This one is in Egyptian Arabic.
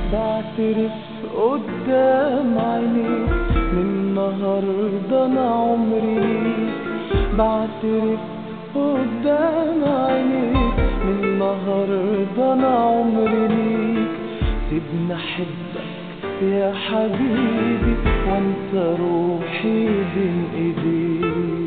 بعترف قدام عينيك من النهاردة أنا عمري ليك بعترف قدام عينيك من النهاردة أنا عمري ليك سيبني أحبك يا حبيبي وانت روحي بين ايديك